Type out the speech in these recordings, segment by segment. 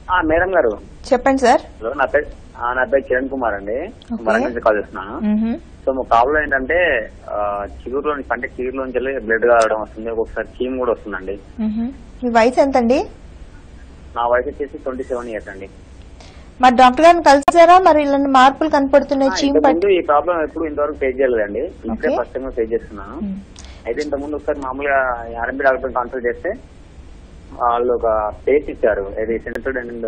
ఆ, మేడం గారు చెప్పండి సార్ హలో నా పేరు ఆ, నా పేరు కిరణ్ కుమార్ అండి Okay. వరంగల్ నుంచి కాల్ చేస్తున్నాను మ్హూ. సో మా ప్రాబ్లం ఏంటంటే ఆ, చిగురులో నుంచి అంటే చిగురులోంచి వెళ్ళి బ్లడ్ కావడం వస్తుంది ఒక్కొక్కసారి చీమ్ కూడా వస్తుందండి మ్హూ. మీ వయసు ఎంతండి నా వయసు వచ్చేసి ట్వంటీ సెవెన్ ఇయర్స్ అండి మరి డాక్టర్ గారిని కలిసారా మరి ఇలాంటి మార్పులు ఆ, కనపడుతున్నాయి చీమ్ ఇంతకు పట్టి ముందు ఈ ప్రాబ్లం ఎప్పుడు ఇంతవరకు ఫేస్ చేయలేదండి ఇప్పుడే Okay. ఫస్ట్ టైం ఫేస్ చేస్తున్నాను మ్. అయితే ఇంతకు ముందు ఒకసారి మామూలుగా ఆర్ఎంపీ డాక్టర్ కన్సల్ట్ చేస్తే వాళ్ళు ఒక పేస్ట్ ఇచ్చారు ఇది సెంటర్ అండ్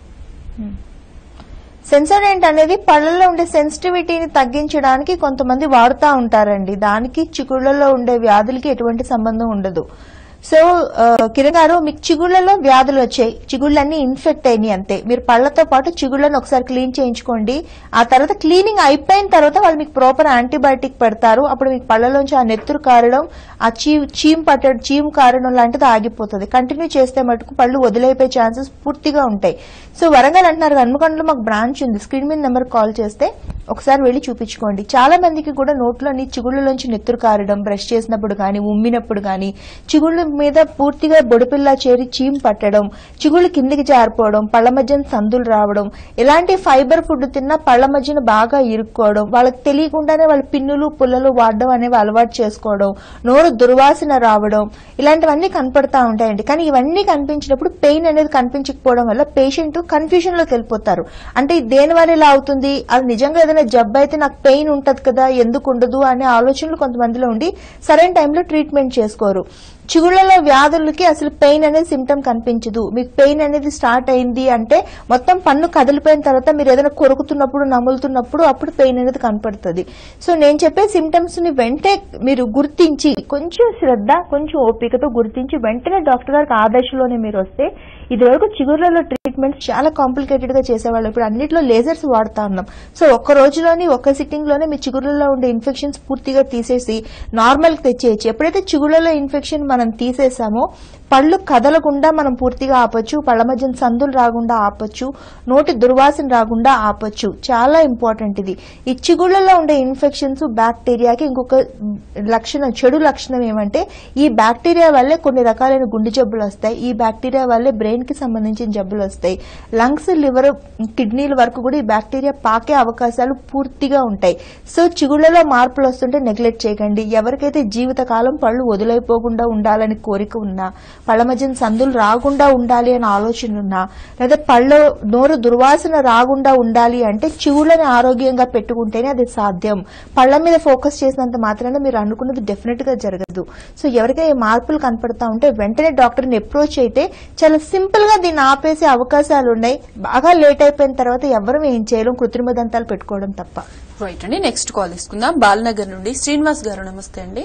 సెన్సోడెంట్ అనేది పళ్ళల్లో ఉండే సెన్సిటివిటీని తగ్గించడానికి కొంతమంది వాడుతూ ఉంటారండి దానికి చిగుళ్ళలో ఉండే వ్యాధులకి ఎటువంటి సంబంధం ఉండదు సో ఆ, కిరణ్ గారు మీకు చిగుళ్ళలో వ్యాధులు వచ్చాయి చిగుళ్ళన్నీ ఇన్ఫెక్ట్ అయినాయి అంతే మీరు పళ్ళతో పాటు చిగుళ్ళను ఒకసారి క్లీన్ చేయించుకోండి ఆ తర్వాత క్లీనింగ్ అయిపోయిన తర్వాత వాళ్ళు మీకు ప్రాపర్ యాంటీబయాటిక్ పెడతారు అప్పుడు మీకు పళ్ళలోంచి ఆ నెత్తురు కారడం ఆ చీ చీమ్ పట్టడం చీమ్ కారడం లాంటిది ఆగిపోతుంది కంటిన్యూ చేస్తే మటుకు పళ్ళు వదిలైపోయే ఛాన్సెస్ పూర్తిగా ఉంటాయి సో వరంగల్ అంటున్నారు హన్మకొండలో మాకు బ్రాంచ్ ఉంది స్క్రీన్ మీద నెంబర్ కాల్ చేస్తే ఒకసారి వెళ్ళి చూపించుకోండి చాలా మందికి కూడా నోట్లోని చిగుళ్ళలోంచి నెత్తురు కారడం బ్రష్ చేసినప్పుడు కానీ ఉమ్మినప్పుడు కానీ చిగుళ్ళ మీద పూర్తిగా బొడిపిల్లా చేరి చీమ్ పట్టడం చిగుళ్ళు కిందికి జారిపోవడం పళ్ళ మధ్యన సందులు రావడం ఇలాంటి ఫైబర్ ఫుడ్ తిన్నా పళ్ళ మధ్యన బాగా ఇరుక్కోవడం వాళ్ళకి తెలియకుండానే వాళ్ళ పిన్నులు పుల్లలు వాడడం అనేవి అలవాటు చేసుకోవడం నోరు దుర్వాసన రావడం ఇలాంటివన్నీ కనపడతా ఉంటాయండి కానీ ఇవన్నీ కనిపించినప్పుడు పెయిన్ అనేది కనిపించకపోవడం వల్ల పేషెంట్ కన్ఫ్యూజన్ లోకి వెళ్ళిపోతారు అంటే ఇది దేని వల్ల ఇలా అవుతుంది అది నిజంగా ఏదైనా జబ్బు అయితే నాకు పెయిన్ ఉంటది కదా ఎందుకు ఉండదు అనే ఆలోచనలు కొంతమందిలో ఉండి సరైన టైంలో ట్రీట్మెంట్ చేసుకోరు చిగుళ్ళలో వ్యాధులకి అసలు పెయిన్ అనేది సిమ్టమ్ కనిపించదు మీకు పెయిన్ అనేది స్టార్ట్ అయింది అంటే మొత్తం పన్ను కదిలిపోయిన తర్వాత మీరు ఏదైనా కొరుకుతున్నప్పుడు నములుతున్నప్పుడు అప్పుడు పెయిన్ అనేది కనపడుతుంది సో నేను చెప్పే సిమ్టమ్స్ ని వెంటనే మీరు గుర్తించి కొంచెం శ్రద్ధ కొంచెం ఓపికతో గుర్తించి వెంటనే డాక్టర్ గారికి ఆదేశంలోనే మీరు వస్తే ఇదివరకు చిగుర్లలో ట్రీట్మెంట్స్ చాలా కాంప్లికేటెడ్ గా చేసేవాళ్ళు ఇప్పుడు అన్నిట్లో లేజర్స్ వాడుతా ఉన్నాం సో ఒక్క రోజులోని ఒక్క సిట్టింగ్ లోనే మీ చిగుర్లలో ఉండే ఇన్ఫెక్షన్స్ పూర్తిగా తీసేసి నార్మల్ కి తెచ్చేయచ్చు ఎప్పుడైతే చిగుళ్ళలో ఇన్ఫెక్షన్ మనం తీసేసామో పళ్ళు కదలకుండా మనం పూర్తిగా ఆపొచ్చు పళ్ళ మధ్యన సందులు రాకుండా ఆపొచ్చు నోటి దుర్వాసన రాకుండా ఆపొచ్చు చాలా ఇంపార్టెంట్ ఇది ఈ చిగుళ్ళలో ఉండే ఇన్ఫెక్షన్స్ బ్యాక్టీరియాకి ఇంకొక లక్షణం చెడు లక్షణం ఏమంటే ఈ బ్యాక్టీరియా వల్లే కొన్ని రకాలైన గుండె జబ్బులు వస్తాయి ఈ బ్యాక్టీరియా వల్లే బ్రెయిన్ కి సంబంధించిన జబ్బులు వస్తాయి లంగ్స్ లివర్ కిడ్నీల వరకు కూడా ఈ బ్యాక్టీరియా పాకే అవకాశాలు పూర్తిగా ఉంటాయి సో చిగుళ్ళలో మార్పులు వస్తుంటే నెగ్లెక్ట్ చేయకండి ఎవరికైతే జీవితకాలం పళ్ళు వదిలైపోకుండా ఉండాలని కోరిక ఉన్నా పళ్ళ మధ్యన సందులు రాకుండా ఉండాలి అనే ఆలోచన ఉన్నా లేదా పళ్ళు నోరు దుర్వాసన రాకుండా ఉండాలి అంటే చిగుళ్ళని ఆరోగ్యంగా పెట్టుకుంటేనే అది సాధ్యం పళ్ళ మీద ఫోకస్ చేసినంత మాత్రాన మీరు అనుకున్నది డెఫినెట్ గా జరగదు సో ఎవరికైనా ఈ మార్పులు కనపడతా ఉంటే వెంటనే డాక్టర్ని అప్రోచ్ అయితే చాలా సింపుల్ గా దీన్ని ఆపేసే అవకాశాలు ఉన్నాయి బాగా లేట్ అయిపోయిన తర్వాత ఎవరు ఏం చేయలేం కృత్రిమ దంతాలు పెట్టుకోవడం తప్ప రైట్ అండి నెక్స్ట్ కాల్ తీసుకుందాం బాలనగర్ నుండి శ్రీనివాస్ గారు నమస్తే అండి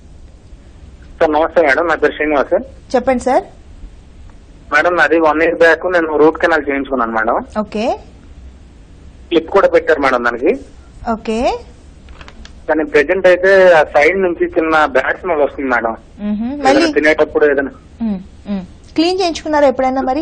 సార్ నమస్తే మేడం నా పేరు శ్రీనివాస్ చెప్పండి సార్ మేడం నాది వన్ ఇయర్ బ్యాక్ నేను రూట్ కెనాల్ చేయించుకున్నాను మేడం ఓకే క్లిప్ కూడా పెట్టారు మేడం దానికి ఓకే కానీ ప్రెజెంట్ అయితే ఆ సైడ్ నుంచి చిన్న బ్యాడ్ స్మెల్ వస్తుంది మేడం మ్హూ. మళ్ళీ ఏదైనా తినేటప్పుడు ఏదైనా మ్, మ్. క్లీన్ చేయించుకున్నారా ఎప్పుడైనా మరి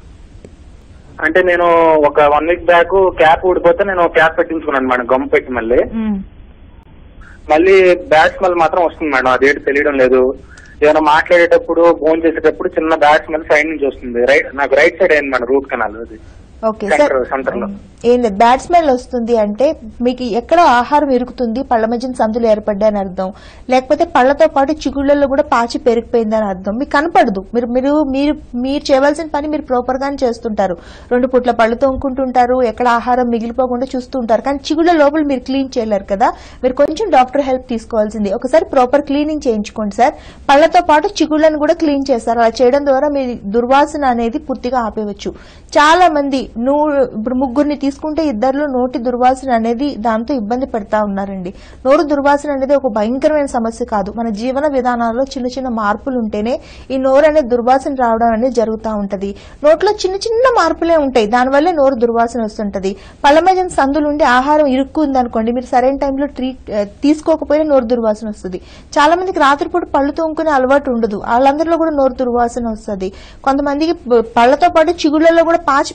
అంటే నేను ఒక వన్ వీక్ బ్యాక్ క్యాప్ ఊడిపోతే నేను క్యాప్ పెట్టించుకున్నాను మేడం గమ్ పెట్టి మళ్ళీ మ్. మళ్ళీ బ్యాడ్ స్మెల్ మాత్రం వస్తుంది మేడం అదేంటి తెలియడం లేదు ఏమైనా మాట్లాడేటప్పుడు ఫోన్ చేసేటప్పుడు చిన్న బ్యాడ్ స్మెల్ సైడ్ నుంచి వస్తుంది రైట్ నాకు రైట్ సైడ్ అయింది మేడం రూట్ కెనాల్ అది ఓకే సెంటర్ సార్ సెంటర్ లో ఏం లేదు బ్యాడ్ స్మెల్ వస్తుంది అంటే మీకు ఎక్కడ ఆహారం ఇరుకుతుంది పళ్ళ మధ్యన సందులు ఏర్పడ్డాయని అర్థం లేకపోతే పళ్ళతో పాటు చిగుళ్ళల్లో కూడా పాచి పెరిగిపోయిందని అర్థం మీకు కనపడదు మీరు మీరు మీరు మీరు చేయవలసిన పని మీరు ప్రాపర్ గానే చేస్తుంటారు రెండు పుట్ల పళ్ళు తోముకుంటుంటారు ఎక్కడ ఆహారం మిగిలిపోకుండా చూస్తుంటారు కానీ చిగుళ్ళ లోపల మీరు క్లీన్ చేయలేరు కదా మీరు కొంచెం డాక్టర్ హెల్ప్ తీసుకోవాల్సింది ఒకసారి ప్రాపర్ క్లీనింగ్ చేయించుకోండి సార్ పళ్ళతో పాటు చిగుళ్ళను కూడా క్లీన్ చేస్తారు అలా చేయడం ద్వారా మీ దుర్వాసన అనేది పూర్తిగా ఆపేయవచ్చు చాలా మంది నువ్వు ఇప్పుడు ముగ్గురిని తీసుకుంటే ఇద్దరిలో నోటి దుర్వాసన అనేది దాంతో ఇబ్బంది పెడతా ఉన్నారండి నోరు దుర్వాసన అనేది ఒక భయంకరమైన సమస్య కాదు మన జీవన విధానాల్లో చిన్న చిన్న మార్పులు ఉంటేనే ఈ నోరు అనేది దుర్వాసన రావడం అనేది జరుగుతూ ఉంటది నోట్లో చిన్న చిన్న మార్పులే ఉంటాయి దానివల్లే నోరు దుర్వాసన వస్తుంటది పళ్ళ మధ్య సందులు ఉండి ఆహారం ఇరుక్కుంది అనుకోండి మీరు సరైన టైంలో ట్రీట్ ఆ, తీసుకోకపోయినా నోరు దుర్వాసన వస్తుంది చాలా మందికి రాత్రిపూట పళ్ళు తోముకునే అలవాటు ఉండదు వాళ్ళందరిలో కూడా నోరు దుర్వాసన వస్తుంది కొంతమందికి ప- పళ్ళతో పాటు చిగుళ్ళలో కూడా పాచి పెరిగిపోయి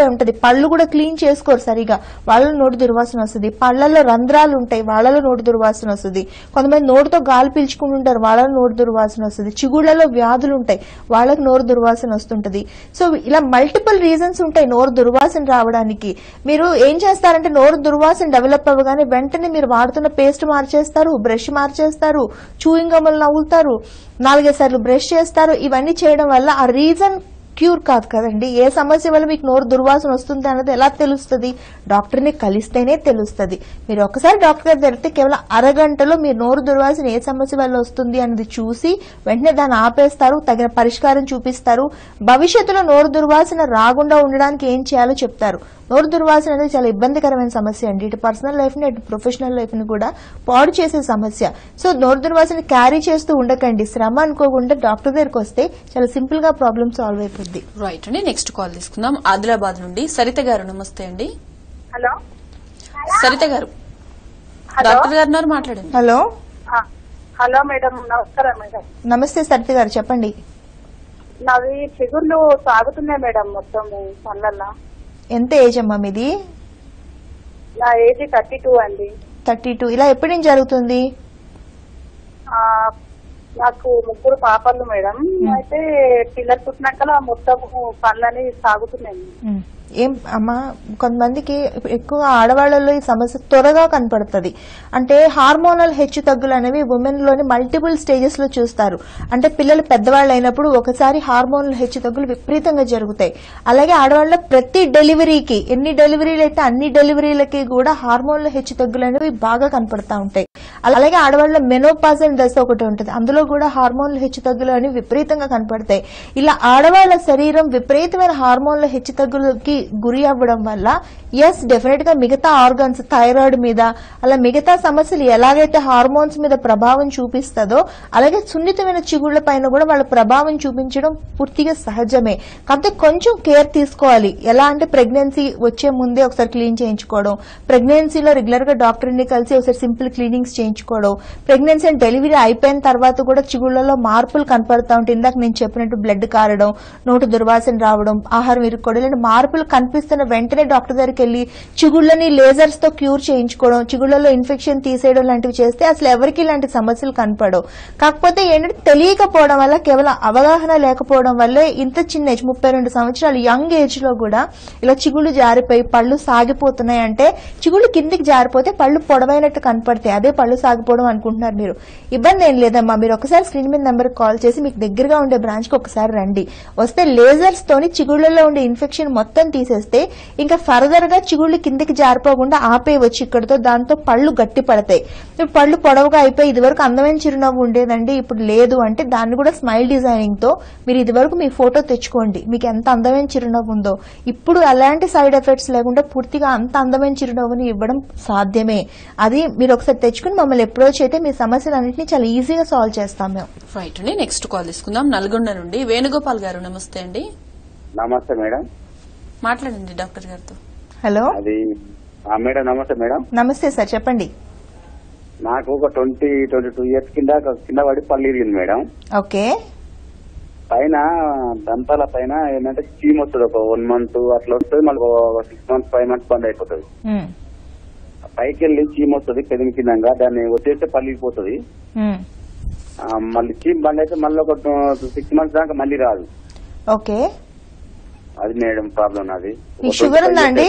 పేరుకుపోయి ఉంటది పళ్ళు కూడా క్లీన్ చేసుకోరు సరిగా వాళ్ళ నోటి దుర్వాసన వస్తుంది పళ్ళల్లో రంధ్రాలు ఉంటాయి వాళ్ళలో నోటి దుర్వాసన వస్తుంది కొంతమంది నోటితో గాలి పీల్చుకుని ఉంటారు వాళ్ళలో నోటి దుర్వాసన వస్తుంది చిగుళ్లలో వ్యాధులు ఉంటాయి వాళ్ళకి నోరు దుర్వాసన వస్తుంటది సో ఇలా మల్టిపుల్ రీజన్స్ ఉంటాయి నోరు దుర్వాసన రావడానికి మీరు ఏం చేస్తారంటే నోరు దుర్వాసన డెవలప్ అవ్వగానే వెంటనే మీరు వాడుతున్న పేస్ట్ మార్చేస్తారు బ్రష్ మార్చేస్తారు చూయింగ్ గమ్మలు నవ్వులుతారు నాలుగైదు సార్లు బ్రష్ చేస్తారు ఇవన్నీ చేయడం వల్ల ఆ రీజన్ క్యూర్ కాదు కదండి ఏ సమస్య వల్ల మీకు నోరు దుర్వాసన వస్తుంది అన్నది ఎలా తెలుస్తుంది డాక్టర్ని కలిస్తేనే తెలుస్తుంది మీరు ఒకసారి డాక్టర్ గారు జరిగితే కేవలం అరగంటలో మీరు నోరు దుర్వాసన ఏ సమస్య వల్ల వస్తుంది అన్నది చూసి వెంటనే దాన్ని ఆపేస్తారు తగిన పరిష్కారం చూపిస్తారు భవిష్యత్తులో నోరు దుర్వాసన రాకుండా ఉండడానికి ఏం చేయాలో చెప్తారు నోరు దుర్వాసన అనేది చాలా ఇబ్బందికరమైన సమస్య అండి ఇటు పర్సనల్ లైఫ్ ని ఇటు ప్రొఫెషనల్ లైఫ్ ని కూడా పాడు చేసే సమస్య సో నోరు దుర్వాసన క్యారీ చేస్తూ ఉండకండి శ్రమ అనుకోకుండా డాక్టర్ దగ్గరికి వస్తే చాలా సింపుల్ గా ప్రాబ్లమ్ సాల్వ్ అయిపోద్ది రైట్ అండి నెక్స్ట్ కాల్ తీసుకుందాం ఆదిలాబాద్ నుండి సరిత గారు నమస్తే అండి హలో సరిత గారు హలో డాక్టర్ గారు ఉన్నారు మాట్లాడండి హలో ఆ, హలో మేడం నమస్కారం మేడం నమస్తే సరిత గారు చెప్పండి నావి చిగుర్లు తాగుతున్నాయి మేడం మొత్తం పనులల్లో ఎంత ఏజ్ అమ్మా మీది నా ఏజ్ థర్టీ టూ అండి థర్టీ టూ ఇలా ఎప్పటి నుంచి జరుగుతుంది ఆ, నాకు ముగ్గురు పాపలు మేడం అయితే పిల్లలు పుట్టినాక మొత్తం పనులని సాగుతున్నాయి ఉమ్. ఏం అమ్మా కొంతమందికి ఎక్కువ ఆడవాళ్ళలో ఈ సమస్య త్వరగా కనపడుతుంది అంటే హార్మోనల్ హెచ్చు తగ్గులు అనేవి ఉమెన్ లోని మల్టిపుల్ స్టేజెస్ లో చూస్తారు అంటే పిల్లలు పెద్దవాళ్ళు అయినప్పుడు ఒకసారి హార్మోనల్ హెచ్చు తగ్గులు విపరీతంగా జరుగుతాయి అలాగే ఆడవాళ్ళ ప్రతి డెలివరీకి ఎన్ని డెలివరీలు అయితే అన్ని డెలివరీలకి కూడా హార్మోన్ల హెచ్చు తగ్గులు అనేవి బాగా కనపడతా ఉంటాయి అలాగే ఆడవాళ్ళ మెనోపాజ్ అని దశ ఒకటి ఉంటుంది అందులో కూడా హార్మోన్ల హెచ్చు తగ్గులు అనేవి విపరీతంగా కనపడతాయి ఇలా ఆడవాళ్ళ శరీరం విపరీతమైన హార్మోన్ల హెచ్చు తగ్గులకి గురి అవ్వడం వల్ల ఎస్ డెఫినెట్ గా మిగతా ఆర్గన్స్ థైరాయిడ్ మీద అలా మిగతా సమస్యలు ఎలాగైతే హార్మోన్స్ మీద ప్రభావం చూపిస్తుందో అలాగే సున్నితమైన చిగుళ్ల పైన కూడా వాళ్ళ ప్రభావం చూపించడం పూర్తిగా సహజమే కాకపోతే కొంచెం కేర్ తీసుకోవాలి ఎలా అంటే ప్రెగ్నెన్సీ వచ్చే ముందే ఒకసారి క్లీన్ చేయించుకోవడం ప్రెగ్నెన్సీలో రెగ్యులర్ గా డాక్టర్ ని కలిసి ఒకసారి సింపుల్ క్లీనింగ్స్ చేయించుకోవడం ప్రెగ్నెన్సీ అండ్ డెలివరీ అయిపోయిన తర్వాత కూడా చిగుళ్లలో మార్పులు కనపడతా ఉంటాయి ఇందాక నేను చెప్పినట్టు బ్లడ్ కారడం నోటు దుర్వాసన రావడం ఆహారం ఇరుక్కోవడం ఇలాంటి మార్పులు కనిపిస్తున్న వెంటనే డాక్టర్ దగ్గరికి వెళ్ళి చిగుళ్ళని లేజర్స్ తో క్యూర్ చేయించుకోవడం చిగుళ్లలో ఇన్ఫెక్షన్ తీసేయడం లాంటివి చేస్తే అసలు ఎవరికి ఇలాంటి సమస్యలు కనపడవు కాకపోతే ఏంటంటే తెలియకపోవడం వల్ల కేవలం అవగాహన లేకపోవడం వల్లే ఇంత చిన్న ఏజ్ ముప్పై రెండు సంవత్సరాలు యంగ్ ఏజ్ లో కూడా ఇలా చిగుళ్ళు జారిపోయి పళ్ళు సాగిపోతున్నాయి అంటే చిగుళ్ళు కిందికి జారిపోతే పళ్ళు పొడవైనట్టు కనపడతాయి అదే పళ్ళు సాగిపోవడం అనుకుంటున్నారు మీరు ఇబ్బంది ఏం లేదమ్మా మీరు ఒకసారి స్క్రీన్ మీద నెంబర్ కాల్ చేసి మీకు దగ్గరగా ఉండే బ్రాంచ్ కి ఒకసారి రండి వస్తే లేజర్స్ తోని చిగుళ్ళలో ఉండే ఇన్ఫెక్షన్ మొత్తం తీసేస్తే ఇంకా ఫర్దర్ గా చిగుళ్ళు కిందికి జారిపోకుండా ఆపేయవచ్చు ఇక్కడతో దాంతో పళ్ళు గట్టి పడతాయి ఇప్పుడు పళ్ళు పొడవుగా అయిపోయి ఇదివరకు అందమైన చిరునవ్వు ఉండేదండి ఇప్పుడు లేదు అంటే దాన్ని కూడా స్మైల్ డిజైనింగ్ తో మీరు ఇదివరకు మీ ఫోటో తెచ్చుకోండి మీకు ఎంత అందమైన చిరునవ్వు ఉందో ఇప్పుడు అలాంటి సైడ్ ఎఫెక్ట్స్ లేకుండా పూర్తిగా అంత అందమైన చిరునవ్వుని ఇవ్వడం సాధ్యమే అది మీరు ఒకసారి తెచ్చుకుని మమ్మల్ని అప్రోచ్ అయితే మీ సమస్యలన్నింటినీ చాలా ఈజీగా సాల్వ్ చేస్తాం మేము రైట్ అండి నెక్స్ట్ కాల్ తీసుకుందాం నల్గొండ నుండి వేణుగోపాల్ గారు నమస్తే అండి నమస్తే మేడం మాట్లాడండి డాక్టర్ గారితో హలో అది ఆ మేడం నమస్తే మేడం నమస్తే సార్ చెప్పండి నాకు ఒక ట్వంటీ ట్వంటీ టూ ఇయర్స్ కింద ఒక కింద పడి పళ్ళు ఇరిగింది మేడం ఓకే పైన దంతాల పైన ఏంటంటే చీమ్ వస్తుంది ఒక వన్ మంత్ అట్లా వస్తుంది మళ్ళీ ఒక సిక్స్ మంత్స్ ఫైవ్ మంత్స్ బంద్ అయిపోతుంది ఉమ్, పైకి వెళ్ళి చీమ్ వస్తుంది పెదిమి కిందంగా దాన్ని వచ్చేస్తే పలిగిపోతుంది ఉమ్, ఆ, మళ్ళీ చీమ్ బంద్ అయితే మళ్ళీ ఒక సిక్స్ మంత్స్ దాకా మళ్ళీ రాదు ఓకే అది మేడం ప్రాబ్లం నాది ఈ షుగర్ ఉందా అండి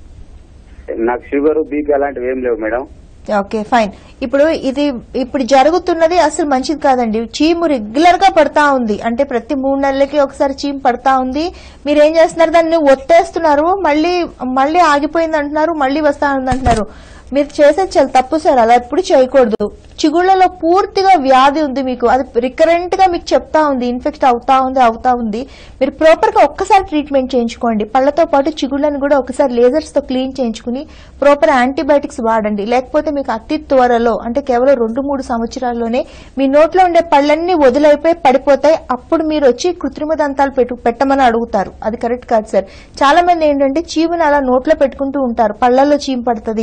నాకు షుగర్ బీపీ అలాంటివి ఏం లేవు మేడం ఓకే ఫైన్ ఇప్పుడు ఇది ఇప్పుడు జరుగుతున్నది అసలు మంచిది కాదండి చీము రెగ్యులర్ గా పడతా ఉంది అంటే ప్రతి మూడు నెలలకి ఒకసారి చీము పడతా ఉంది మీరు ఏం చేస్తున్నారు దాన్ని ఒత్తేస్తున్నారు మళ్ళీ మళ్ళీ ఆగిపోయింది అంటున్నారు మళ్ళీ వస్తా ఉంది అంటున్నారు మీరు చేసేది చాలా తప్పు సార్ అలా ఎప్పుడు చేయకూడదు చిగుళ్లలో పూర్తిగా వ్యాధి ఉంది మీకు అది రికరెంట్ గా మీకు చెప్తా ఉంది ఇన్ఫెక్ట్ అవుతా ఉంది అవుతా ఉంది మీరు ప్రాపర్ గా ఒక్కసారి ట్రీట్మెంట్ చేయించుకోండి పళ్ళతో పాటు చిగుళ్ళని కూడా ఒకసారి లేజర్స్ తో క్లీన్ చేయించుకుని ప్రాపర్ యాంటీబయాటిక్స్ వాడండి లేకపోతే మీకు అతి త్వరలో అంటే కేవలం రెండు మూడు సంవత్సరాల్లోనే మీ నోట్లో ఉండే పళ్ళన్నీ వదిలైపోయి పడిపోతాయి అప్పుడు మీరు వచ్చి కృత్రిమ దంతాలు పెట్టు పెట్టమని అడుగుతారు అది కరెక్ట్ కాదు సార్ చాలా మంది ఏంటంటే చీముని అలా నోట్లో పెట్టుకుంటూ ఉంటారు పళ్ళల్లో చీము పడుతుంది పళ్ళకి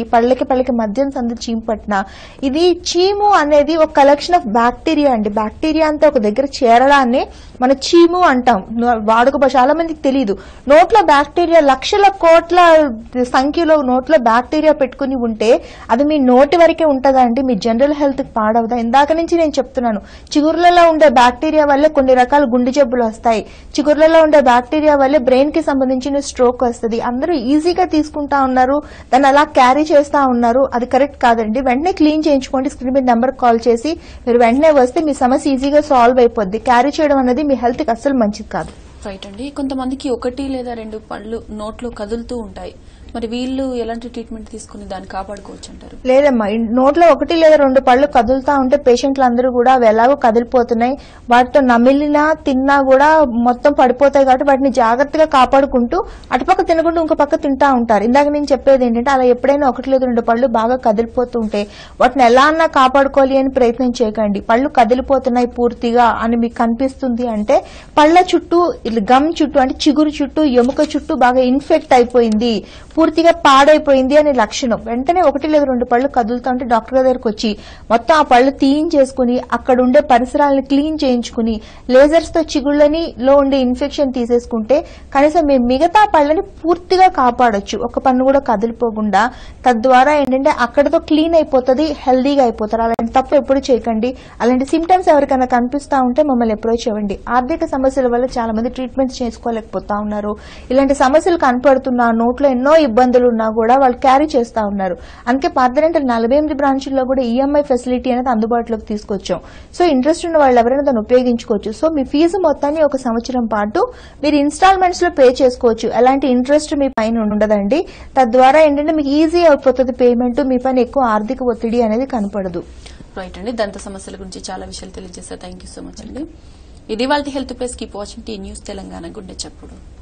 పళ్ళకి మధ్యం సందు చీము పట్టినా ఇది చీము అనేది ఒక కలెక్షన్ ఆఫ్ బ్యాక్టీరియా అండి బ్యాక్టీరియా అంతా ఒక దగ్గర చేరడాన్ని మన చీము అంటాం వాడుక భాష చాలా మందికి తెలియదు నోట్లో బ్యాక్టీరియా లక్షల కోట్ల సంఖ్యలో నోట్లో బ్యాక్టీరియా పెట్టుకుని ఉంటే అది మీ నోటి వరకే ఉంటుందా అండి మీ జనరల్ హెల్త్ కి పాడవదా ఇందాక నుంచి నేను చెప్తున్నాను చిగుర్లలో ఉండే బ్యాక్టీరియా వల్లే కొన్ని రకాల గుండె జబ్బులు వస్తాయి చిగుర్లలో ఉండే బ్యాక్టీరియా వల్లే బ్రెయిన్ కి సంబంధించిన స్ట్రోక్ వస్తుంది అందరూ ఈజీగా తీసుకుంటా ఉన్నారు దాన్ని అలా క్యారీ చేస్తా ఉన్నారు అది కరెక్ట్ కాదండి వెంటనే క్లీన్ చేయించుకోండి స్క్రీన్ మీద నెంబర్ కాల్ చేసి మీరు వెంటనే వస్తే మీ సమస్య ఈజీగా సాల్వ్ అయిపోద్ది క్యారీ చేయడం అనేది మీ హెల్త్ కి అస్సలు మంచిది కాదు రైట్ అండి కొంతమందికి ఒకటి లేదా రెండు పళ్ళు నోట్లో కదులుతూ ఉంటాయి మరి వీళ్ళు ఎలాంటి ట్రీట్మెంట్ తీసుకుని దాన్ని కాపాడుకోవచ్చు అంటారు లేదమ్మా ఈ నోట్లో ఒకటి లేదా రెండు పళ్ళు కదులుతా ఉంటే పేషెంట్లు అందరూ కూడా అవి ఎలాగో కదిలిపోతున్నాయి వాటితో నమిలినా తిన్నా కూడా మొత్తం పడిపోతాయి కాబట్టి వాటిని జాగ్రత్తగా కాపాడుకుంటూ అటుపక్క తినకుండా ఇంకో పక్క తింటా ఉంటారు ఇందాక నేను చెప్పేది ఏంటంటే అలా ఎప్పుడైనా ఒకటి లేదా రెండు పళ్ళు బాగా కదిలిపోతూ ఉంటే వాటిని ఎలా అన్నా కాపాడుకోవాలి అని ప్రయత్నం చేయకండి పళ్ళు కదిలిపోతున్నాయి పూర్తిగా అని మీకు కనిపిస్తుంది అంటే పళ్ళ చుట్టూ ఇట్లా గమ్ చుట్టూ అంటే చిగురు చుట్టూ ఎముక చుట్టూ బాగా ఇన్ఫెక్ట్ అయిపోయింది పూర్తిగా పాడైపోయింది అనే లక్షణం వెంటనే ఒకటి లేదా రెండు పళ్ళు కదులుతా ఉంటే డాక్టర్ గారి దగ్గరకు వచ్చి మొత్తం ఆ పళ్ళు తీయించేసుకుని అక్కడ ఉండే పరిసరాలను క్లీన్ చేయించుకుని లేజర్స్ తో చిగుళ్ళని లో ఉండే ఇన్ఫెక్షన్ తీసేసుకుంటే కనీసం మీ మిగతా పళ్ళని పూర్తిగా కాపాడొచ్చు ఒక పన్ను కూడా కదిలిపోకుండా తద్వారా ఏంటంటే అక్కడతో క్లీన్ అయిపోతుంది హెల్దీగా అయిపోతారు అలాంటి తప్పు ఎప్పుడు చేయకండి అలాంటి సిమ్టమ్స్ ఎవరికైనా కనిపిస్తా ఉంటే మమ్మల్ని అప్రోచ్ అవ్వండి ఆర్థిక సమస్యల వల్ల చాలా మంది ట్రీట్మెంట్స్ చేసుకోలేకపోతా ఉన్నారు ఇలాంటి సమస్యలు కనపడుతున్నా నోట్లో ఎన్నో ఇబ్బందులు ఉన్నా కూడా వాళ్ళు క్యారీ చేస్తా ఉన్నారు అందుకే పార్థరెంటల్ నలభై ఎనిమిది బ్రాంచుల్లో కూడా ఈఎంఐ ఫెసిలిటీ అనేది అందుబాటులోకి తీసుకొచ్చాం సో ఇంట్రెస్ట్ ఉన్న వాళ్ళు ఎవరైనా దాన్ని ఉపయోగించుకోవచ్చు సో మీ ఫీజు మొత్తాన్ని ఒక సంవత్సరం పాటు మీరు ఇన్స్టాల్మెంట్స్ లో పే చేసుకోవచ్చు ఎలాంటి ఇంట్రెస్ట్ మీ పైన ఉండదండి తద్వారా ఏంటంటే మీకు ఈజీ అయిపోతుంది పేమెంట్ మీ పైన ఎక్కువ ఆర్థిక ఒత్తిడి అనేది కనపడదు రైట్ అండి దంత సమస్యల గురించి చాలా విషయాలు తెలియజేశారు థ్యాంక్ యూ సో మచ్ అండి ఇది వాళ్ళ health plus keep watching T news Telangana గుండె చప్పుడు